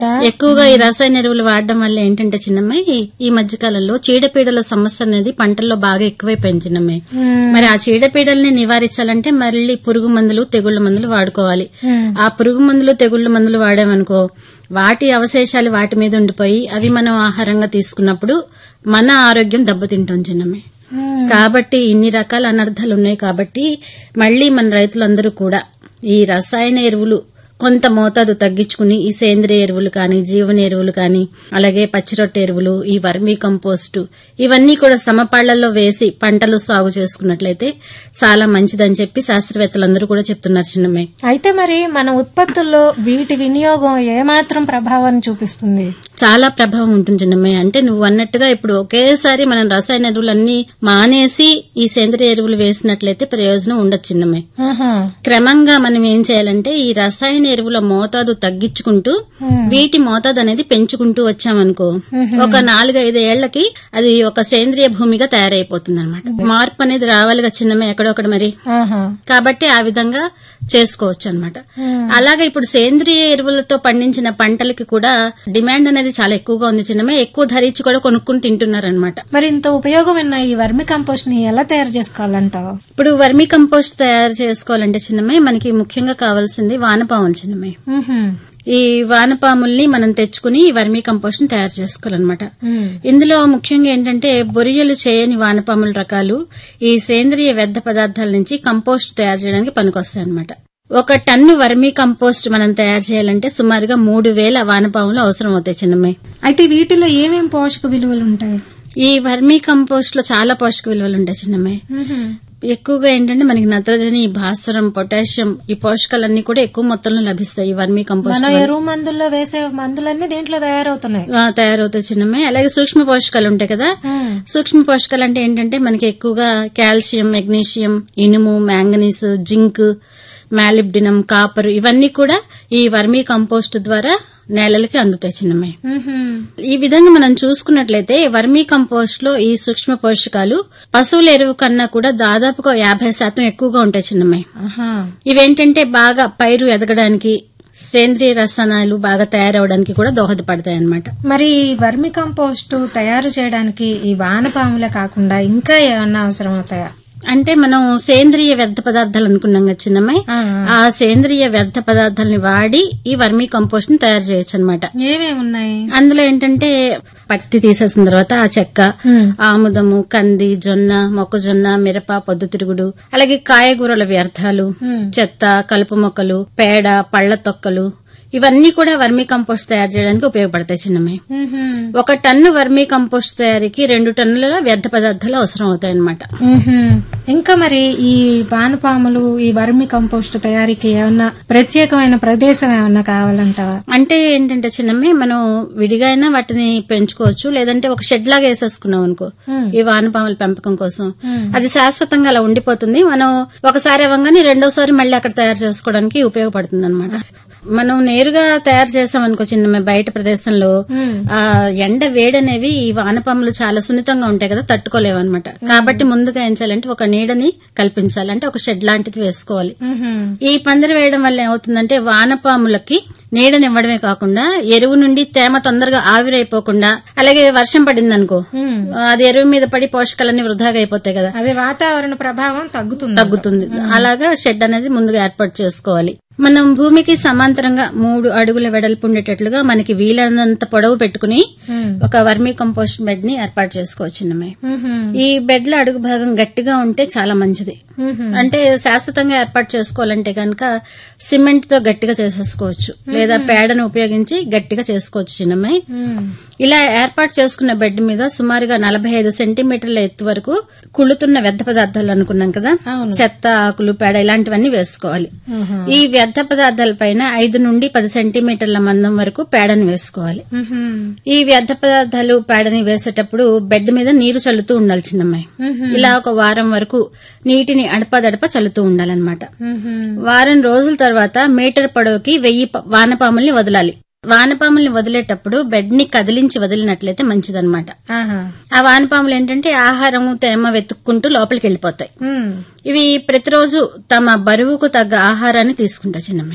ఎక్కువగా ఈ రసాయన ఎరువులు వాడడం వల్ల ఏంటంటే చిన్నమ్మాయి ఈ మధ్య కాలంలో చీడపీడల సమస్య అనేది పంటల్లో బాగా ఎక్కువైపోయింది చిన్నమ్మాయి మరి ఆ చీడపీడల్ని నివారించాలంటే మళ్ళీ పురుగు మందులు తెగుళ్ల మందులు వాడుకోవాలి ఆ పురుగు మందులు తెగుళ్ల మందులు వాడామనుకో వాటి అవశేషాలు వాటి మీద ఉండిపోయి అవి మనం ఆహారంగా తీసుకున్నప్పుడు మన ఆరోగ్యం దెబ్బతింటాం చిన్నమ్మాయి కాబట్టి ఇన్ని రకాల అనర్థాలు ఉన్నాయి కాబట్టి మళ్ళీ మన రైతులందరూ కూడా ఈ రసాయన ఎరువులు కొంత మోతాదు తగ్గించుకుని ఈ సేంద్రియ ఎరువులు కానీ జీవన ఎరువులు కానీ అలాగే పచ్చిరొట్టె ఎరువులు ఈ వర్మీ కంపోస్ట్ ఇవన్నీ కూడా సమపాళ్లలో వేసి పంటలు సాగు చేసుకున్నట్లయితే చాలా మంచిదని చెప్పి శాస్త్రవేత్తలందరూ కూడా చెప్తున్నారు చిన్నమ్మాయి అయితే మరి మన ఉత్పత్తుల్లో వీటి వినియోగం ఏమాత్రం ప్రభావాన్ని చూపిస్తుంది చాలా ప్రభావం ఉంటుంది చిన్నమ్మాయి అంటే నువ్వు అన్నట్టుగా ఇప్పుడు ఒకేసారి మనం రసాయన ఎరువులన్నీ మానేసి ఈ సేంద్రియ ఎరువులు వేసినట్లయితే ప్రయోజనం ఉండదు చిన్నమ్మాయి ఆహా. క్రమంగా మనం ఏం చేయాలంటే ఈ రసాయన ఎరువుల మోతాదు తగ్గించుకుంటూ వీటి మోతాదు అనేది పెంచుకుంటూ వచ్చామనుకో ఒక నాలుగైదు ఏళ్లకి అది ఒక సేంద్రియ భూమిగా తయారైపోతుంది అనమాట మార్పు అనేది రావాలిగా చిన్నమే ఎక్కడొక్కడ మరి ఆహా. కాబట్టి ఆ విధంగా చేసుకోవచ్చు అనమాట అలాగే ఇప్పుడు సేంద్రియ ఎరువులతో పండించిన పంటలకి కూడా డిమాండ్ అనేది చాలా ఎక్కువగా ఉంది చిన్నమే ఎక్కువ ధరించి కూడా కొనుక్కుని తింటున్నారనమాట మరి ఇంత ఉపయోగమైన ఈ వర్మి కంపోస్ట్ ని ఎలా తయారు చేసుకోవాలంటావు ఇప్పుడు వర్మీ కంపోస్ట్ తయారు చేసుకోవాలంటే చిన్నమే మనకి ముఖ్యంగా కావాల్సింది వానపాములు చిన్నమే మ్హూ. ఈ వానపాముల్ని మనం తెచ్చుకుని ఈ వర్మీ కంపోస్ట్ ని తయారు చేసుకోవాలన్నమాట మ్. ఇందులో ముఖ్యంగా ఏంటంటే బొరియలు చేయని వానపాముల రకాలు ఈ సేంద్రియ వ్యర్థ పదార్థాల నుంచి కంపోస్ట్ తయారు చేయడానికి పనికొస్తాయి అనమాట ఒక టన్ను వర్మీ కంపోస్ట్ మనం తయారు చేయాలంటే సుమారుగా మూడు వేల వానపాములు అవసరం అవుతాయి చిన్నమ్మాయి అయితే వీటిలో ఏమేం పోషక విలువలు ఉంటాయి ఈ వర్మీ కంపోస్ట్ లో చాలా పోషక విలువలు ఉంటాయి చిన్నమ్మాయి ఎక్కువగా ఏంటంటే మనకి నత్రజని భాస్వరం పొటాషియం ఈ పోషకాలన్నీ కూడా ఎక్కువ మొత్తంలో లభిస్తాయి ఈ వర్మీ కంపోస్ట్ మన వల్ల. ఎరువు మందుల్లో వేసే మందులన్నీ దీంట్లో తయారవుతున్నాయి ఆ, తయారవుతాయి చిన్నమ్మాయి అలాగే సూక్ష్మ పోషకాలు ఉంటాయి కదా మ్. సూక్ష్మ పోషకాలు అంటే ఏంటంటే మనకి ఎక్కువగా కాల్షియం మెగ్నీషియం ఇనుము మ్యాంగనీస్ జింక్ మాలిబ్డినం కాపర్ ఇవన్నీ కూడా ఈ వర్మీ కంపోస్ట్ ద్వారా నేలలకి అందుతాయి చిన్నమ్మాయి మ్హూ. ఈ విధంగా మనం చూసుకున్నట్లయితే వర్మీ కంపోస్ట్ లో ఈ సూక్ష్మ పోషకాలు పశువుల ఎరువు కన్నా కూడా దాదాపుగా యాభై శాతం ఎక్కువగా ఉంటాయి చిన్నమ్మాయి ఆహా. ఇవేంటంటే బాగా పైరు ఎదగడానికి సేంద్రియ రసాయనాలు బాగా తయారవడానికి కూడా దోహదపడతాయి అన్నమాట మరి ఈ వర్మి కంపోస్ట్ తయారు చేయడానికి ఈ వానపాములే కాకుండా ఇంకా ఏమన్నా అవసరం అవుతాయా అంటే మనం సేంద్రియ వ్యర్థ పదార్థాలు అనుకున్నాం కదా చిన్నమ్మాయి ఆ, ఆ సేంద్రియ వ్యర్థ పదార్థాలని వాడి ఈ వర్మీ కంపోస్ట్ ని తయారు చేయొచ్చు అనమాట ఏమేమి ఉన్నాయి అందులో ఏంటంటే పత్తి తీసేసిన తర్వాత ఆ చెక్క ఆముదము కంది జొన్న మొక్కజొన్న మిరప పొద్దుతిరుగుడు అలాగే కాయగూరల వ్యర్థాలు చెత్త కలుపు మొక్కలు పేడ పళ్ల తొక్కలు ఇవన్నీ కూడా వర్మీ కంపోస్ట్ తయారు చేయడానికి ఉపయోగపడతాయి చిన్నమ్మాయి మ్హూ. ఒక టన్ను వర్మీ కంపోస్ట్ తయారీకి రెండు టన్నుల వ్యర్థ పదార్థాలు అవసరం అవుతాయి అనమాట మ్హూ. ఇంకా మరి ఈ వానపాములు ఈ వర్మి కంపోస్ట్ తయారీకి ఏమన్నా ప్రత్యేకమైన ప్రదేశం ఏమన్నా కావాలంటావా అంటే ఏంటంటే చిన్నమ్మే మనం విడిగా అయినా వాటిని పెంచుకోవచ్చు లేదంటే ఒక షెడ్ లాగా వేసేసుకున్నాం అనుకో Hmm. ఈ వానపాముల పెంపకం కోసం Hmm. అది శాశ్వతంగా అలా ఉండిపోతుంది మనం ఒకసారి అవ్వగానే రెండోసారి మళ్ళీ అక్కడ తయారు చేసుకోవడానికి ఉపయోగపడుతుంది అనమాట మనం నేరుగా తయారు చేసాం అనుకో చిన్న బయట ప్రదేశంలో Hmm. ఆ ఎండ వేడనేవి ఈ వానపాములు చాలా సున్నితంగా ఉంటాయి కదా తట్టుకోలేవు అనమాట కాబట్టి ముందుగా ఏం చేయాలంటే ఒక నీడని కల్పించాలి అంటే ఒక షెడ్ లాంటిది వేసుకోవాలి మ్హూ. ఈ పందిరి వేయడం వల్ల ఏమవుతుందంటే వానపాములకి నీడనివ్వడమే కాకుండా ఎరువు నుండి తేమ తొందరగా ఆవిరైపోకుండా అలాగే వర్షం పడింది అనుకో మ్. అది ఎరువు మీద పడి పోషకాలన్నీ వృధాగా అయిపోతాయి కదా అదే వాతావరణ ప్రభావం తగ్గుతుంది తగ్గుతుంది అలాగా షెడ్ అనేది ముందుగా ఏర్పాటు చేసుకోవాలి మనం భూమికి సమాంతరంగా మూడు అడుగుల వెడల్పు ఉండేటట్లుగా మనకి వీలైనంత పొడవు పెట్టుకుని మ్. ఒక వర్మీ కంపోస్ట్ బెడ్ ని ఏర్పాటు చేసుకోవచ్చు చిన్నమ్మాయి మ్హూ. ఈ బెడ్ లో అడుగు భాగం గట్టిగా ఉంటే చాలా మంచిది మ్హూ. అంటే శాశ్వతంగా ఏర్పాటు చేసుకోవాలంటే కనుక సిమెంట్ తో గట్టిగా చేసేసుకోవచ్చు లేదా పేడను ఉపయోగించి గట్టిగా చేసుకోవచ్చు చిన్నమ్మాయి మ్. ఇలా ఏర్పాటు చేసుకున్న బెడ్ మీద సుమారుగా నలభై ఐదు సెంటీమీటర్ల ఎత్తు వరకు కుళ్ళుతున్న వ్యర్థ పదార్థాలు అనుకున్నాం కదా అవును. చెత్త ఆకులు పేడ ఇలాంటివన్నీ వేసుకోవాలి మ్హూ. ఈ వ్యర్థ పదార్థాల పైన ఐదు నుండి పది సెంటీమీటర్ల మందం వరకు పేడను వేసుకోవాలి మ్హూ. ఈ వ్యర్థ పదార్థాలు పేడని వేసేటప్పుడు బెడ్ మీద నీరు చల్లుతూ ఉండాలి చిన్నమ్మాయి మ్హూ. ఇలా ఒక వారం వరకు నీటిని అడపదడప చల్లుతూ ఉండాలన్నమాట మ్హూ. వారం రోజుల తర్వాత మీటర్ పొడవుకి వెయ్యి ప- వానపాముల్ని వదలాలి వానపాముల్ని వదిలేటప్పుడు బెడ్ ని కదిలించి వదిలినట్లయితే మంచిదన్నమాట ఆహా. ఆ వానపాములు ఏంటంటే ఆహారము తేమ వెతుక్కుంటూ లోపలికి వెళ్ళిపోతాయి మ్. ఇవి ప్రతిరోజు తమ బరువుకు తగ్గ ఆహారాన్ని తీసుకుంటాయి చిన్నమ్మాయి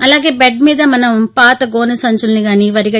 అలాగే బెడ్ మీద మనం పాత గోనె సంచుల్ని గాని వరిగ